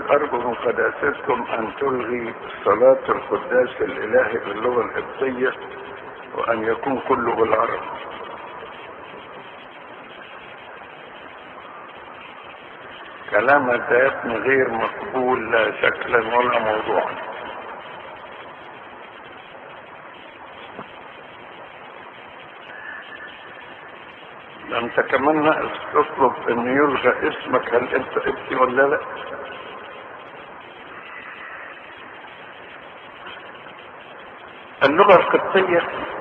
أرجو من قداستكم أن تلغي صلاة القداس الإلهي باللغة القبطية وأن يكون كله بالعربي كلام الذات غير مقبول لا شكلا ولا موضوعا انت كمان ناقص تطلب ان يلغى اسمك هل انت ابتي ولا لا اللغة القبطية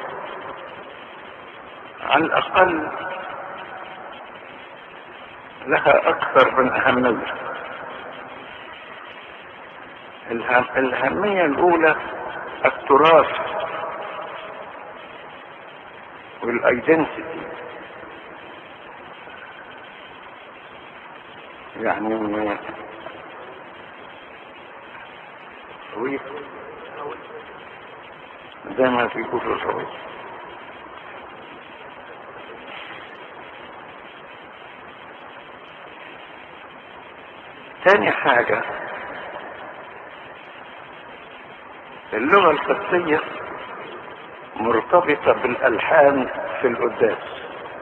على الأقل لها أكثر من أهمية الهم... الأهمية الأولى التراث والايدنتيتي يعني هوية زي ما بيقولوا الهوية تاني حاجة اللغة القبطية مرتبطة بالألحان في القداس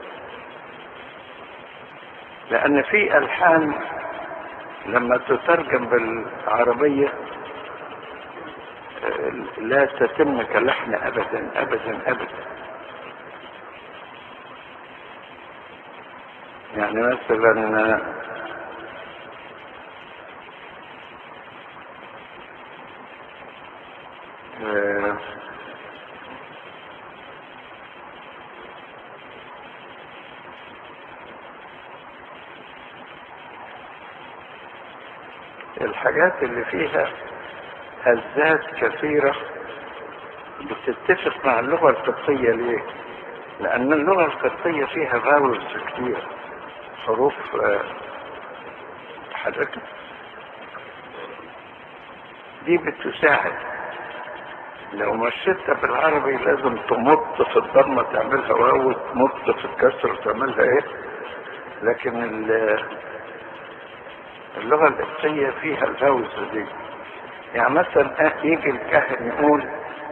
لأن في ألحان لما تترجم بالعربية لا تتم كلحن أبدا أبدا أبدا يعني مثلا آه الحاجات اللي فيها هزات كثيرة بتتفق مع اللغة القبطية ليه؟ لأن اللغة القبطية فيها فاولز كتير حروف حركة دي بتساعد لو مشيتها بالعربي لازم تمط في الضمة تعملها واو تمط في الكسر تعملها ايه لكن اللغة القبطية فيها الفوز دي يعني مثلا يجي الكاهن يقول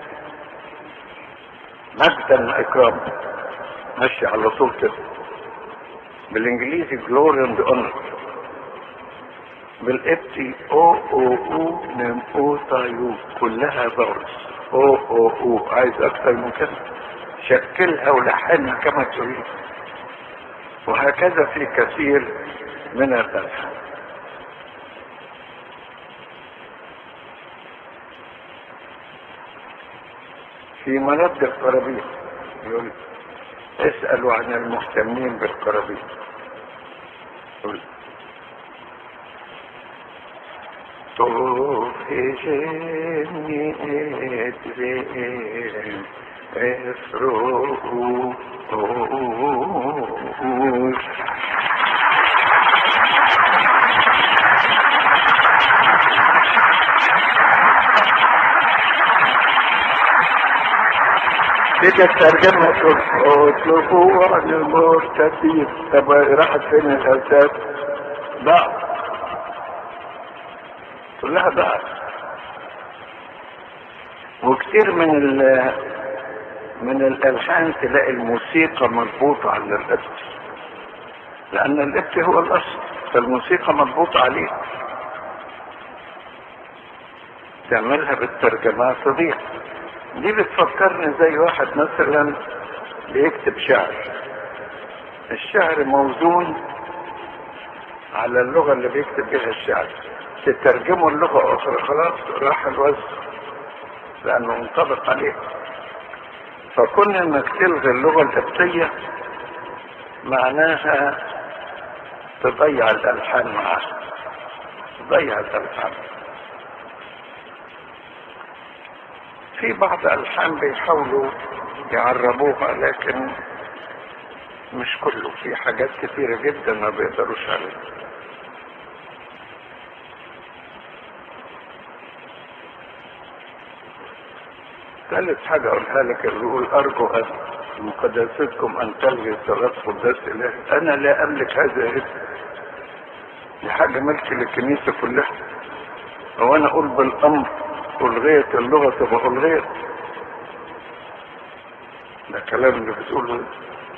مجدا واكراما ماشي على طول كده بالانجليزي جلوري اند اونر بالقبطي او او او نم او تايو كلها فوز او او او عايز اكتر من كده شكلها ولحنها كما تريد وهكذا في كثير من الالحان في مرد القرابيط يقول اسألوا عن المهتمين بالقرابيط يقول توفيجني ادري افرو كده الترجمة اطلبوا عن المرتدين طب راحت فين الأساس؟ ضعف كلها ضعف وكتير من ال من الألحان تلاقي الموسيقى مربوطة على القبط لأن القبط هو الأصل فالموسيقى مربوطة عليه تعملها بالترجمة تضيع دي بتفكرني زي واحد مثلا بيكتب شعر الشعر موزون على اللغة اللي بيكتب بها الشعر تترجمه اللغة أخرى خلاص راح الوزن لأنه منطبق عليه فكون انك تلغي اللغة القبطية معناها تضيع الألحان معاها تضيع الألحان في بعض الألحان بيحاولوا يعربوها لكن مش كله في حاجات كثيرة جدا ما بيقدروش عليها ثالث حاجة أقولها لك اللي يقول أرجو أن مقدستكم أن تلغي صلاة قداس إله أنا لا أملك هذا الاسم دي حاجة ملك للكنيسة كلها هو انا اقول بالامر الغيت اللغة تبقى الغيت ده كلام اللي بتقوله